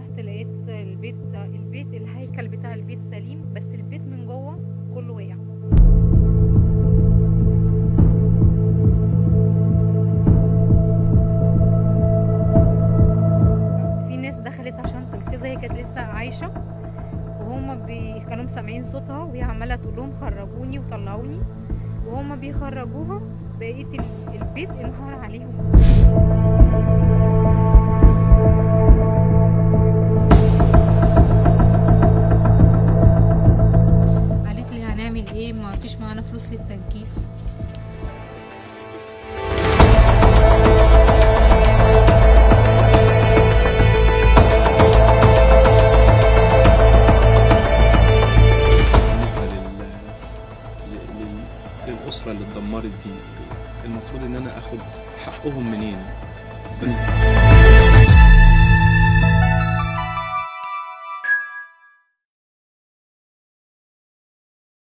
روحت لقيت البيت البيت الهيكل بتاع البيت سليم بس البيت من جوه كله وقع في ناس دخلت عشان تنقذها هي كانت لسه عايشه وهما بي... كانوا مسامعين صوتها وهي عماله تقول لهم خرجوني وطلعوني وهما بيخرجوها بقيت ال- البيت انهار عليهم